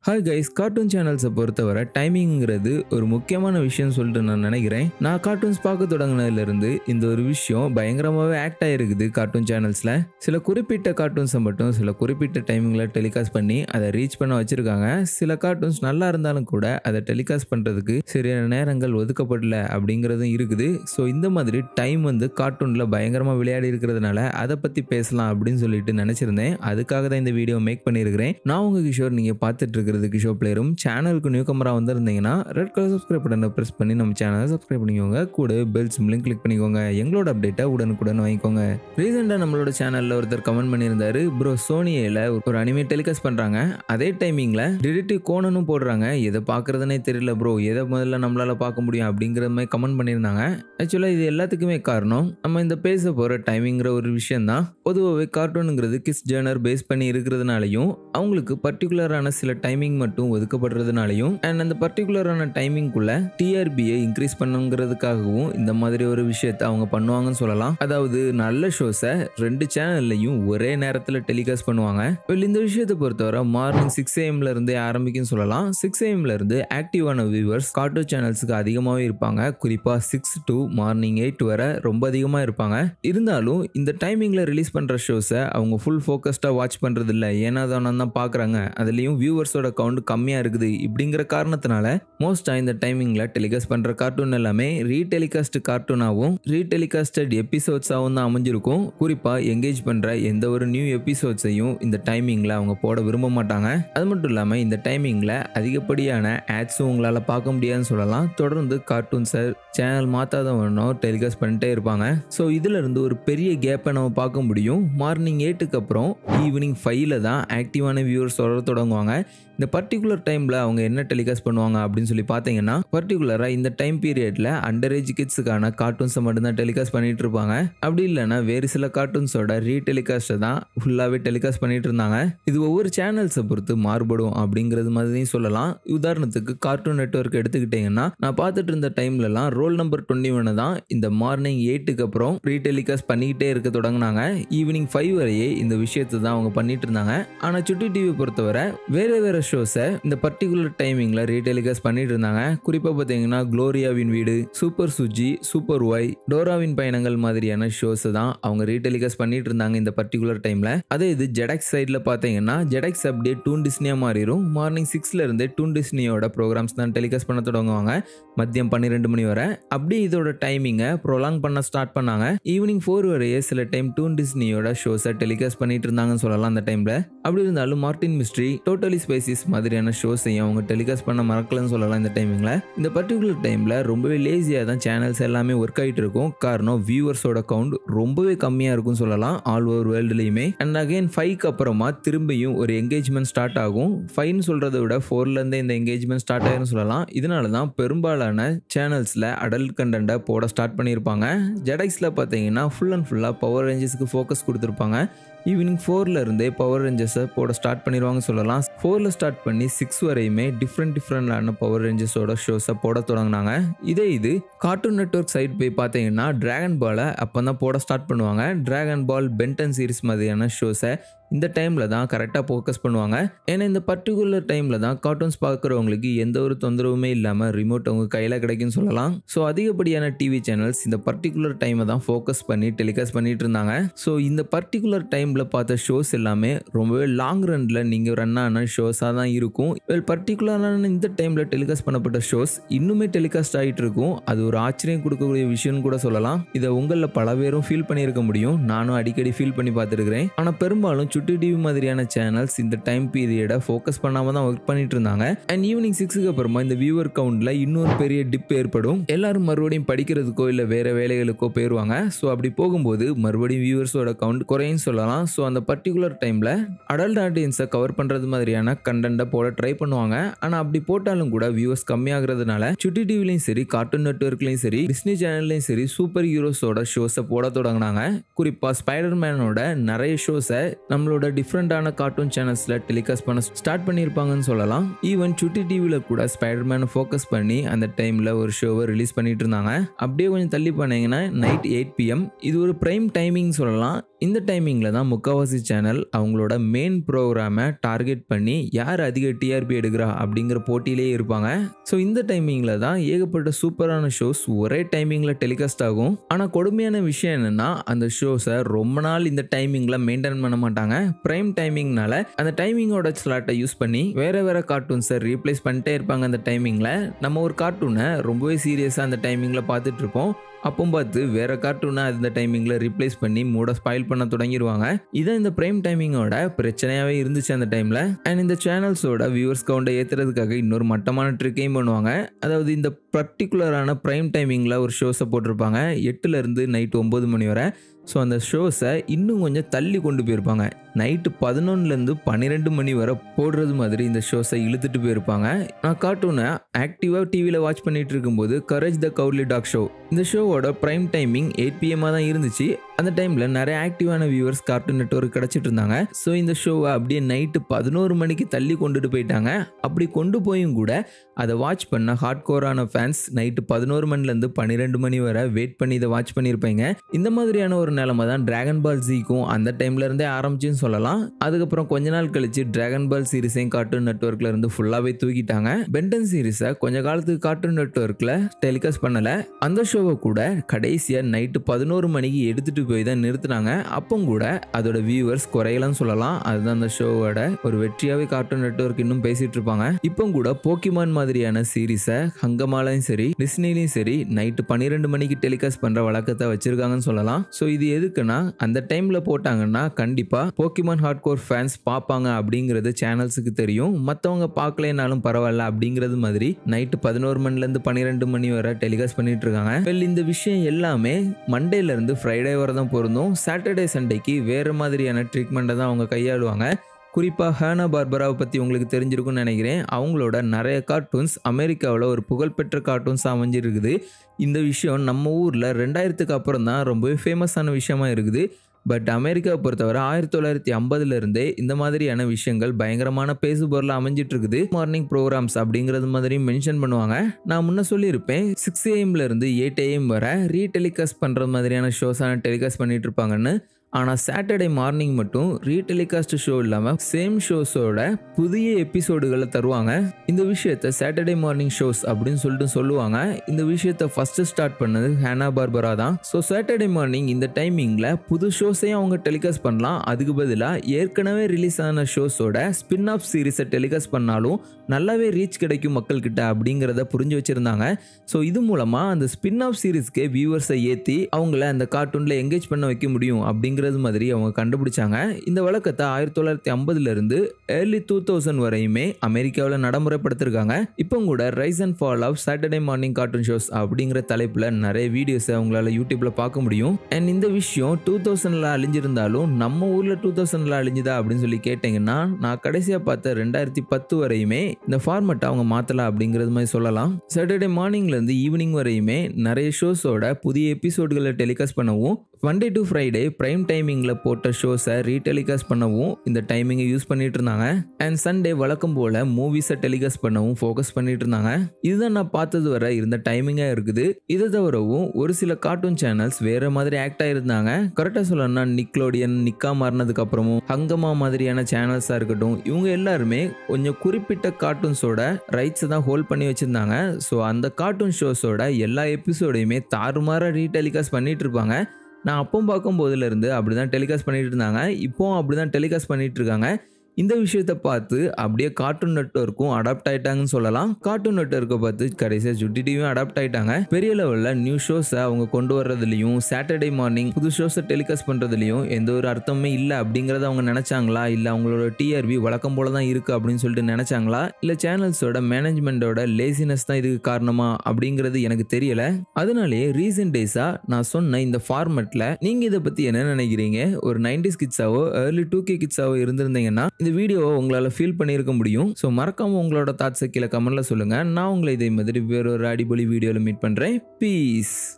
hi guys cartoon சேனல்ஸை பொறுத்தவரை டைமிங்கிறது ஒரு முக்கியமான விஷயம் சொல்லிட்டு நான் நினைக்கிறேன் நான் கார்ட்டூன்ஸ் பார்க்க தொடங்கினதுலேருந்து இந்த ஒரு விஷயம் பயங்கரமாகவே ஆக்ட் ஆகிருக்குது கார்ட்டூன் சேனல்ஸில் சில குறிப்பிட்ட கார்ட்டூன்ஸை மட்டும் சில குறிப்பிட்ட டைமிங்கில் டெலிகாஸ்ட் பண்ணி அதை ரீச் பண்ண வச்சுருக்காங்க சில கார்ட்டூன்ஸ் நல்லா இருந்தாலும் கூட அதை டெலிகாஸ்ட் பண்ணுறதுக்கு சரியான நேரங்கள் ஒதுக்கப்படல அப்படிங்கிறதும் இருக்குது ஸோ இந்த மாதிரி டைம் வந்து கார்ட்டூனில் பயங்கரமாக விளையாடி இருக்கிறதுனால அதை பற்றி பேசலாம் அப்படின்னு சொல்லிட்டு நினச்சிருந்தேன் அதுக்காக தான் இந்த வீடியோ மேக் பண்ணியிருக்கிறேன் நான் உங்கள் கிஷோர் நீங்கள் பார்த்துட்டு இருக்கிறது கிஷோர் பிளேயரும் சேனலுக்கு நியூ கமராக வந்திருந்தீங்கன்னா ரெட் கலர் சப்ஸ்கிரைப் பட்டனை ப்ரெஸ் பண்ணி நம்ம சேனலை சப்ஸ்கிரைப் பண்ணிக்கோங்க கூட பெல் சிம்லையும் கிளிக் பண்ணிக்கோங்க எங்களோட அப்டேட்டை உடனுக்குடன் வாங்கிக்கோங்க ரீசெண்டாக நம்மளோட சேனலில் ஒருத்தர் கமெண்ட் பண்ணியிருந்தாரு ப்ரோ சோனியில் ஒரு அனிமே டெலிகாஸ்ட் பண்ணுறாங்க அதே டைமிங்கில் டிடெக்டிவ் கோணனும் போடுறாங்க எதை பார்க்குறதுனே தெரியல ப்ரோ எதை முதல்ல நம்மளால் பார்க்க முடியும் அப்படிங்கிற மாதிரி கமெண்ட் பண்ணியிருந்தாங்க ஆக்சுவலாக இது எல்லாத்துக்குமே காரணம் நம்ம இந்த பேச போகிற டைமிங்கிற ஒரு விஷயம் தான் பொதுவாகவே கார்ட்டூனுங்கிறது கிஸ் ஜேர்னர் பேஸ் பண்ணி இருக்கிறதுனாலையும் அவங்களுக்கு பர்டிகுலரான சில டைமிங் மட்டும் ஒதுக்கப்படுறதுனாலையும் அண்ட் அந்த பர்டிகுலரான டைமிங்குள்ள டிஆர்பியை இன்க்ரீஸ் பண்ணுங்கிறதுக்காகவும் இந்த மாதிரி ஒரு விஷயத்தை அவங்க பண்ணுவாங்கன்னு சொல்லலாம் அதாவது நல்ல ஷோஸை ரெண்டு சேனல்லையும் ஒரே நேரத்தில் டெலிகாஸ்ட் பண்ணுவாங்க well, இந்த விஷயத்தை பொறுத்தவரை மார்னிங் சிக்ஸ் ஏஎம்ல இருந்தே ஆரம்பிக்கும்னு சொல்லலாம் சிக்ஸ் ஏஎம்ல இருந்து ஆக்டிவான வியூவர்ஸ் கார்ட்டூன் சேனல்ஸுக்கு அதிகமாகவே இருப்பாங்க குறிப்பாக சிக்ஸ் டு மார்னிங் எயிட் வரை ரொம்ப அதிகமாக இருப்பாங்க இருந்தாலும் இந்த டைமிங்கில் ரிலீஸ் பண்ணுற ஷோஸை அவங்க ஃபுல் ஃபோக்கஸ்டாக வாட்ச் பண்ணுறது இல்லை ஏன்னா தானே தான் பார்க்குறாங்க அதுலேயும் வியூவர்ஸோட கவுண்ட் கம்மியாக இருக்குது இப்படிங்கிற காரணத்தினால மோஸ்ட்டாக இந்த டைமிங்கில் டெலிகாஸ்ட் பண்ணுற கார்ட்டூன் எல்லாமே ரீடெலிகாஸ்ட் கார்ட்டூனாகவும் ரீடெலிகாஸ்டட் எபிசோட்ஸாகவும் தான் அமைஞ்சிருக்கும் குறிப்பாக எங்கேஜ் பண்ணுற எந்த ஒரு நியூ எபிசோட்ஸையும் இந்த டைமிங்கில் அவங்க போட விரும்ப மாட்டாங்க அது மட்டும் இல்லாமல் இந்த டைமிங்கில் அதிகப்படியான ஆட்ஸும் உங்களால் பார்க்க முடியாதுன்னு சொல்லலாம் தொடர்ந்து கார்ட்டூன்ஸை சேனல் மாற்றாத ஒன்றும் டெலிகாஸ்ட் பண்ணிட்டே இருப்பாங்க ஸோ இதில் இருந்து ஒரு பெரிய கேப்பை நம்ம பார்க்க முடியும் மார்னிங் எயிட்டுக்கு அப்புறம் ஈவினிங் ஃபைவ்ல தான் ஆக்டிவான வியூவர்ஸ் வர தொடங்குவாங்க இந்த பர்டிகுலர் டைமில் அவங்க என்ன டெலிகாஸ்ட் பண்ணுவாங்க அப்படின்னு சொல்லி பார்த்தீங்கன்னா பர்டிகுலராக இந்த டைம் பீரியடில் அண்டர் ஏஜ் கிட்ஸுக்கான கார்ட்டூன்ஸை மட்டும்தான் டெலிகாஸ்ட் பண்ணிட்டு இருப்பாங்க அப்படி இல்லைன்னா வேறு சில கார்ட்டூன்ஸோட ரீடெலிகாஸ்ட்டை தான் ஃபுல்லாகவே டெலிகாஸ்ட் பண்ணிட்டு இருந்தாங்க இது ஒவ்வொரு சேனல்ஸை பொறுத்து மாறுபடும் அப்படிங்கிறது மாதிரியும் சொல்லலாம் உதாரணத்துக்கு கார்ட்டூன் நெட்ஒர்க் எடுத்துக்கிட்டிங்கன்னா நான் பார்த்துட்டு இருந்த டைம்லலாம் ரோல் நம்பர் டுவெண்ட்டி ஒன்று தான் இந்த மார்னிங் எயிட்டுக்கு அப்புறம் ரீடெலிகாஸ்ட் பண்ணிக்கிட்டே இருக்க தொடங்கினாங்க ஈவினிங் ஃபைவ் வரையே இந்த விஷயத்தை தான் அவங்க பண்ணிட்டு இருந்தாங்க ஆனால் சுட்டி டிவி பொறுத்தவரை வேற வேற ஷோஸை இந்த பர்டிகுலர் டைமிங்கில் ரீடெலிகாஸ்ட் பண்ணிட்டு இருந்தாங்க குறிப்பாக பார்த்தீங்கன்னா குளோரியாவின் வீடு சூப்பர் சுஜி சூப்பர் ஒய் டோராவின் பயணங்கள் மாதிரியான ஷோஸை தான் அவங்க ரீடெலிகாஸ்ட் பண்ணிட்டு இருந்தாங்க இந்த பர்டிகுலர் டைமில் அதே இது ஜெடக்ஸ் சைடில் பார்த்தீங்கன்னா ஜெடக்ஸ் அப்படியே டூன் டிஸ்னியாக மாறிடும் மார்னிங் சிக்ஸ்ல இருந்தே டூன் டிஸ்னியோட ப்ரோக்ராம்ஸ் தான் டெலிகாஸ்ட் பண்ண தொடங்குவாங்க மதியம் பன்னிரெண்டு மணி வரை அப்படியே இதோட டைமிங்கை ப்ரொலாங் பண்ண ஸ்டார்ட் பண்ணாங்க ஈவினிங் ஃபோர் வரையே சில டைம் டூன் டிஸ்னியோட ஷோஸை டெலிகாஸ்ட் பண்ணிட்டு இருந்தாங்கன்னு சொல்லலாம் அந்த டைமில் அப்படி இருந்தாலும் மார்டின் மிஸ்ட்ரி டோட்டலி ஸ்பைசிஸ் மாதிரியான ஷோஸையும் அவங்க டெலிகாஸ்ட் பண்ண மறக்கலன்னு சொல்லலாம் இந்த டைமிங்கில் இந்த பர்டிகுலர் டைமில் ரொம்பவே லேசியாக தான் சேனல்ஸ் எல்லாமே ஒர்க் ஆகிட்டு இருக்கும் காரணம் வியூவர்ஸோட கவுண்ட் ரொம்பவே கம்மியாக இருக்கும்னு சொல்லலாம் ஆல் ஓவர் வேர்ல்டுலையுமே அண்ட் அகைன் ஃபைவ்க்கு அப்புறமா திரும்பியும் ஒரு என்கேஜ்மெண்ட் ஸ்டார்ட் ஆகும் ஃபைவ்னு சொல்கிறத விட ஃபோர்லேருந்தே இந்த என்கேஜ்மெண்ட் ஸ்டார்ட் ஆயிரும்னு சொல்லலாம் இதனால தான் பெரும்பாலான சேனல்ஸில் அடல்ட் கண்டென்ட்டை போட ஸ்டார்ட் பண்ணியிருப்பாங்க ஜெடைக்ஸில் பார்த்தீங்கன்னா ஃபுல் அண்ட் ஃபுல்லாக பவர் ரேஞ்சஸ்க்கு ஃபோக்கஸ் கொடுத்துருப்பாங்க ஈவினிங் ஃபோரில் இருந்தே பவர் ரேஞ்சஸை போட ஸ்டார்ட் பண்ணிடுவாங்க சொல்லலாம் ஃபோரில் ஸ்டார்ட் பண்ணி சிக்ஸ் வரையுமே டிஃப்ரெண்ட் டிஃப்ரெண்டான பவர் ரேஞ்சஸோட ஷோஸை போட தொடங்கினாங்க இதே இது கார்ட்டூன் நெட்ஒர்க் சைட் போய் பார்த்தீங்கன்னா டிராகன் பாலை அப்போ தான் போட ஸ்டார்ட் பண்ணுவாங்க டிராகன் பால் பென்டன் சீரிஸ் மாதிரியான ஷோஸை இந்த டைமில் தான் கரெக்டாக ஃபோக்கஸ் பண்ணுவாங்க ஏன்னா இந்த பர்டிகுலர் டைமில் தான் கார்ட்டூன்ஸ் பார்க்குறவங்களுக்கு எந்த ஒரு தொந்தரவுமே இல்லாமல் ரிமோட் அவங்க கையில் கிடைக்குன்னு சொல்லலாம் ஸோ அதிகப்படியான டிவி சேனல்ஸ் இந்த பர்டிகுலர் டைமை தான் ஃபோக்கஸ் பண்ணி டெலிகாஸ்ட் பண்ணிட்டு இருந்தாங்க ஸோ இந்த பர்டிகுலர் டைமில் பார்த்த ஷோஸ் எல்லாமே ரொம்பவே லாங் ரனில் நீங்கள் ரன் ஆன ஷோஸாக தான் இருக்கும் வெல் பர்டிகுலரான இந்த டைமில் டெலிகாஸ்ட் பண்ணப்பட்ட ஷோஸ் இன்னுமே டெலிகாஸ்ட் ஆகிட்டு இருக்கும் அது ஒரு ஆச்சரியம் கொடுக்கக்கூடிய விஷயம்னு கூட சொல்லலாம் இதை உங்களில் பல பேரும் ஃபீல் பண்ணியிருக்க முடியும் நானும் அடிக்கடி ஃபீல் பண்ணி பார்த்துருக்கிறேன் ஆனால் பெரும்பாலும் சுட்டி டிவி மாதிரியான சேனல்ஸ் இந்த டைம் பீரியடை ஃபோக்கஸ் பண்ணாமல் தான் ஒர்க் பண்ணிட்டு இருந்தாங்க அண்ட் ஈவினிங் சிக்ஸுக்கு அப்புறமா இந்த வியூவர் கவுண்டில் இன்னொரு பெரிய டிப் ஏற்படும் எல்லாரும் மறுபடியும் படிக்கிறதுக்கோ இல்லை வேற வேலைகளுக்கோ போயிடுவாங்க ஸோ அப்படி போகும்போது மறுபடியும் வியூவர்ஸோட கவுண்ட் குறையும் சொல்லலாம் ஸோ அந்த பர்டிகுலர் டைமில் அடல்ட் ஆடியன்ஸை கவர் பண்ணுறது மாதிரியான கண்டென்ட்டை போட ட்ரை பண்ணுவாங்க ஆனால் அப்படி போட்டாலும் கூட வியூவர்ஸ் கம்மியாகிறதுனால சுட்டி டிவிலையும் சரி கார்ட்டூன் நெட்ஒர்க்லையும் சரி டிஸ்னி சேனல்லையும் சரி சூப்பர் ஹீரோஸோட ஷோஸை போட தொடங்கினாங்க குறிப்பாக ஸ்பைடர் மேனோட நிறைய ஷோஸை நம்மளோட நம்மளோட டிஃப்ரெண்டான கார்ட்டூன் சேனல்ஸில் டெலிகாஸ்ட் பண்ண ஸ்டார்ட் பண்ணியிருப்பாங்கன்னு சொல்லலாம் ஈவன் சுட்டி டிவியில் கூட ஸ்பைடர்மேனை ஃபோக்கஸ் பண்ணி அந்த டைமில் ஒரு ஷோவை ரிலீஸ் பண்ணிட்டு இருந்தாங்க அப்படியே கொஞ்சம் தள்ளி பண்ணீங்கன்னா நைட் எயிட் பிஎம் இது ஒரு ப்ரைம் டைமிங் சொல்லலாம் இந்த டைமிங்கில் தான் முக்காவாசி சேனல் அவங்களோட மெயின் ப்ரோக்ராமை டார்கெட் பண்ணி யார் அதிக டிஆர்பி எடுக்கிறா அப்படிங்கிற போட்டியிலே இருப்பாங்க ஸோ இந்த டைமிங்கில் தான் ஏகப்பட்ட சூப்பரான ஷோஸ் ஒரே டைமிங்கில் டெலிகாஸ்ட் ஆகும் ஆனால் கொடுமையான விஷயம் என்னென்னா அந்த ஷோஸை ரொம்ப நாள் இந்த டைமிங்கில் மெயின்டைன் பண்ண மாட்டாங்க ப்ரைம் டைமிங்னால அந்த டைமிங்கோட ஸ்லாட்டை யூஸ் பண்ணி வேற வேற கார்ட்டூன்ஸை ரீப்ளேஸ் பண்ணிட்டே இருப்பாங்க அந்த டைமிங்கில் நம்ம ஒரு கார்ட்டூனை ரொம்பவே சீரியஸாக அந்த டைமிங்கில் பார்த்துட்டு இருப்போம் அப்போ பார்த்து வேற கார்ட்டூனை அந்த டைமிங்கில் ரீப்ளேஸ் பண்ணி மூட ஸ்பாயில் பண்ண தொடங்கிடுவாங்க இதான் இந்த பிரைம் டைமிங்கோட பிரச்சனையாகவே இருந்துச்சு அந்த டைமில் அண்ட் இந்த சேனல்ஸோட வியூவர்ஸ் கவுண்டை ஏற்றுறதுக்காக இன்னொரு மட்டமான ட்ரிக்கையும் பண்ணுவாங்க அதாவது இந்த பர்டிகுலரான ப்ரைம் டைமிங்கில் ஒரு ஷோஸை போட்டிருப்பாங்க எட்டுலேருந்து நைட் ஒம்பது மணி வரை ஸோ அந்த ஷோஸை இன்னும் கொஞ்சம் தள்ளி கொண்டு போயிருப்பாங்க நைட்டு பதினொன்னுலேருந்து பன்னிரெண்டு மணி வரை போடுறது மாதிரி இந்த ஷோஸை இழுத்துட்டு போயிருப்பாங்க நான் கார்ட்டூனை ஆக்டிவாக டிவியில் வாட்ச் பண்ணிட்டு இருக்கும்போது courage the cowardly dog show இந்த ஷோவோட ப்ரைம் டைமிங் எயிட் பிஎம்மாக தான் இருந்துச்சு அந்த டைமில் நிறைய ஆக்டிவான வியூவர்ஸ் கார்ட்டூன் நெட்ஒர்க் கிடச்சிட்டு இருந்தாங்க ஸோ இந்த ஷோவை அப்படியே நைட்டு பதினோரு மணிக்கு தள்ளி கொண்டுட்டு போயிட்டாங்க அப்படி கொண்டு போயும் கூட அதை வாட்ச் பண்ண ஹார்ட் கோரான ஃபேன்ஸ் நைட்டு பதினோரு மணிலேருந்து பன்னிரெண்டு மணி வரை வெயிட் பண்ணி இதை வாட்ச் பண்ணியிருப்பாங்க இந்த மாதிரியான ஒரு நிலைமை தான் டிராகன் பால் ஜிக்கும் அந்த டைம்ல இருந்தே ஆரம்பிச்சுன்னு சொல்லலாம் அதுக்கப்புறம் கொஞ்ச நாள் கழிச்சு டிராகன் பால் சீரிஸையும் கார்ட்டூன் நெட்ஒர்க்ல இருந்து ஃபுல்லாவே தூக்கிட்டாங்க பென்டன் சீரிஸை கொஞ்ச காலத்துக்கு கார்ட்டூன் நெட்ஒர்க்ல டெலிகாஸ்ட் பண்ணல அந்த ஷோவை கூட கடைசியா நைட்டு பதினோரு மணிக்கு எடுத்துட்டு போய் தான் நிறுத்தினாங்க அப்போ கூட அதோட வியூவர்ஸ் குறையலன்னு சொல்லலாம் அதுதான் அந்த ஷோவோட ஒரு வெற்றியாவே கார்ட்டூன் நெட்ஒர்க் இன்னும் பேசிட்டு இருப்பாங்க இப்போ கூட போக்கிமான் மாதிரியான சீரிஸை ஹங்கமாலையும் சரி டிஸ்னிலையும் சரி நைட்டு பன்னிரெண்டு மணிக்கு டெலிகாஸ்ட் பண்ற வழக்கத்தை வச்சிருக்காங்கன்னு சொல்லலாம் ஸோ இது எதுக்குன்னா அந்த டைம்ல போட்டாங்கன்னா கண்டிப்பா போக்கிமான் ஹார்ட் கோர் ஃபேன்ஸ் பார்ப்பாங்க அப்படிங்கிறது சேனல்ஸுக்கு தெரியும் மற்றவங்க பார்க்கலைனாலும் பரவாயில்ல அப்படிங்கிறது மாதிரி நைட்டு பதினோரு மணிலேருந்து பன்னிரெண்டு மணி வரை டெலிகாஸ்ட் பண்ணிட்டு இருக்காங்க வெல் இந்த விஷயம் எல்லாமே மண்டேல இருந்து ஃப்ரைடே வரை தான் பொருந்தும் சாட்டர்டே சண்டேக்கு வேற மாதிரியான ட்ரீட்மெண்ட்டை தான் அவங்க கையாளுவாங்க குறிப்பாக ஹேனா பார்பராவை பற்றி உங்களுக்கு தெரிஞ்சிருக்கும்னு நினைக்கிறேன் அவங்களோட நிறைய கார்ட்டூன்ஸ் அமெரிக்காவில் ஒரு புகழ்பெற்ற கார்ட்டூன்ஸ் அமைஞ்சிருக்குது இந்த விஷயம் நம்ம ஊரில் ரெண்டாயிரத்துக்கு அப்புறம் தான் ரொம்பவே ஃபேமஸான விஷயமா இருக்குது பட் அமெரிக்காவை பொறுத்தவரை ஆயிரத்தி தொள்ளாயிரத்தி ஐம்பதுலேருந்தே இந்த மாதிரியான விஷயங்கள் பயங்கரமான பேசு பொருளாக அமைஞ்சிட்டு இருக்குது மார்னிங் ப்ரோக்ராம்ஸ் அப்படிங்கிறது மாதிரியும் மென்ஷன் பண்ணுவாங்க நான் முன்ன சொல்லியிருப்பேன் சிக்ஸ் ஏஎம்லேருந்து எயிட் ஏஎம் வரை ரீடெலிகாஸ்ட் பண்ணுற மாதிரியான ஷோஸான டெலிகாஸ்ட் பண்ணிட்டு இருப்பாங்கன்னு ஆனால் சாட்டர்டே மார்னிங் மட்டும் ரீடெலிகாஸ்ட் ஷோ இல்லாமல் சேம் ஷோஸோட புதிய எபிசோடுகளை தருவாங்க இந்த விஷயத்த சாட்டர்டே மார்னிங் ஷோஸ் அப்படின்னு சொல்லிட்டு சொல்லுவாங்க இந்த விஷயத்த ஃபர்ஸ்ட் ஸ்டார்ட் பண்ணது ஹேனா பார்பரா தான் ஸோ சாட்டர்டே மார்னிங் இந்த டைமிங்கில் புது ஷோஸையும் அவங்க டெலிகாஸ்ட் பண்ணலாம் அதுக்கு பதிலாக ஏற்கனவே ரிலீஸ் ஆன ஷோஸோட ஸ்பின் ஆஃப் சீரிஸை டெலிகாஸ்ட் பண்ணாலும் நல்லாவே ரீச் கிடைக்கும் மக்கள்கிட்ட அப்படிங்கிறத புரிஞ்சு வச்சுருந்தாங்க ஸோ இது மூலமாக அந்த ஸ்பின் ஆஃப் சீரிஸ்க்கு வியூவர்ஸை ஏற்றி அவங்கள அந்த கார்ட்டூனில் எங்கேஜ் பண்ண வைக்க முடியும் அப்படிங்கிறது மாதிரி அவங்க கண்டுபிடிச்சாங்க இந்த வழக்கத்தை ஆயிரத்தி தொள்ளாயிரத்தி ஐம்பதுலேருந்து ஏர்லி டூ தௌசண்ட் வரையுமே அமெரிக்காவில் நடைமுறைப்படுத்திருக்காங்க இப்போ கூட rise and fall of Saturday morning cartoon shows அப்படிங்கிற தலைப்பில் நிறைய வீடியோஸை அவங்களால யூடியூப்ல பார்க்க முடியும் அண்ட் இந்த விஷயம் டூ தௌசண்ட்ல அழிஞ்சிருந்தாலும் நம்ம ஊரில் டூ தௌசண்ட்ல அழிஞ்சுதா அப்படின்னு சொல்லி கேட்டிங்கன்னா நான் கடைசியாக பார்த்த ரெண்டாயிரத்தி பத்து வரையுமே இந்த ஃபார்மெட்டை அவங்க மாற்றலாம் அப்படிங்கிறது மாதிரி சொல்லலாம் சாட்டர்டே மார்னிங்லேருந்து ஈவினிங் வரையுமே நிறைய ஷோஸோட புதிய எபிசோடுகளை டெலிகாஸ்ட் பண்ணவும் மண்டே டு ஃப்ரைடே ப்ரைம் டைமிங்கில் போட்ட ஷோஸை ரீடெலிகாஸ்ட் பண்ணவும் இந்த டைமிங்கை யூஸ் பண்ணிட்டு இருந்தாங்க அண்ட் சண்டே வழக்கம் போல் மூவிஸை டெலிகாஸ்ட் பண்ணவும் ஃபோக்கஸ் பண்ணிட்டு இருந்தாங்க இதுதான் நான் பார்த்தது வரை இருந்த டைமிங்காக இருக்குது இதை தவிரவும் ஒரு சில கார்ட்டூன் சேனல்ஸ் வேற மாதிரி ஆக்ட் ஆயிருந்தாங்க கரெக்டாக சொல்லணும்னா நிக்லோடியன் நிக்கா மாறினதுக்கு அப்புறமும் ஹங்கமா மாதிரியான சேனல்ஸாக இருக்கட்டும் இவங்க எல்லாருமே கொஞ்சம் குறிப்பிட்ட கார்ட்டூன்ஸோட ரைட்ஸை தான் ஹோல்ட் பண்ணி வச்சிருந்தாங்க ஸோ அந்த கார்ட்டூன் ஷோஸோட எல்லா எபிசோடையுமே தாறுமாறாக ரீடெலிகாஸ்ட் பண்ணிட்டு இருப்பாங்க நான் அப்போ பார்க்கும் போதுலேருந்து அப்படி தான் டெலிகாஸ்ட் பண்ணிட்டு இருந்தாங்க இப்போவும் அப்படி தான் டெலிகாஸ்ட் பண்ணிட்டு இருக்காங்க இந்த விஷயத்தை பார்த்து அப்படியே கார்ட்டூன் நெட்ஒர்க்கும் அடாப்ட் ஆயிட்டாங்கன்னு சொல்லலாம் கார்ட்டூன் நெட்ஒர்க்கை பார்த்து கடைசியாக ஜுட்டி டிவியும் அடாப்ட் ஆயிட்டாங்க பெரிய லெவலில் நியூ ஷோஸை அவங்க கொண்டு வர்றதுலையும் சாட்டர்டே மார்னிங் புது ஷோஸை டெலிகாஸ்ட் பண்ணுறதுலையும் எந்த ஒரு அர்த்தமே இல்லை அப்படிங்கிறத அவங்க நினச்சாங்களா இல்லை அவங்களோட டிஆர்பி வழக்கம் போல தான் இருக்குது அப்படின்னு சொல்லிட்டு நினச்சாங்களா இல்லை சேனல்ஸோட மேனேஜ்மெண்ட்டோட லேசினஸ் தான் இதுக்கு காரணமா அப்படிங்கிறது எனக்கு தெரியல அதனாலே ரீசெண்ட் டேஸாக நான் சொன்ன இந்த ஃபார்மெட்டில் நீங்கள் இதை பற்றி என்ன நினைக்கிறீங்க ஒரு நைன்டிஸ் கிட்ஸாவோ ஏர்லி டூ கே கிட்ஸாவோ இருந்திருந்தீங்கன்னா இந்த வீடியோவை உங்களால் ஃபீல் பண்ணியிருக்க முடியும் ஸோ மறக்காமல் உங்களோட தாட்ஸை கீழே கமெண்ட்டில் சொல்லுங்கள் நான் உங்களை இதே மாதிரி வேறொரு அடிப்பொலி வீடியோவில் மீட் பண்ணுறேன் பீஸ்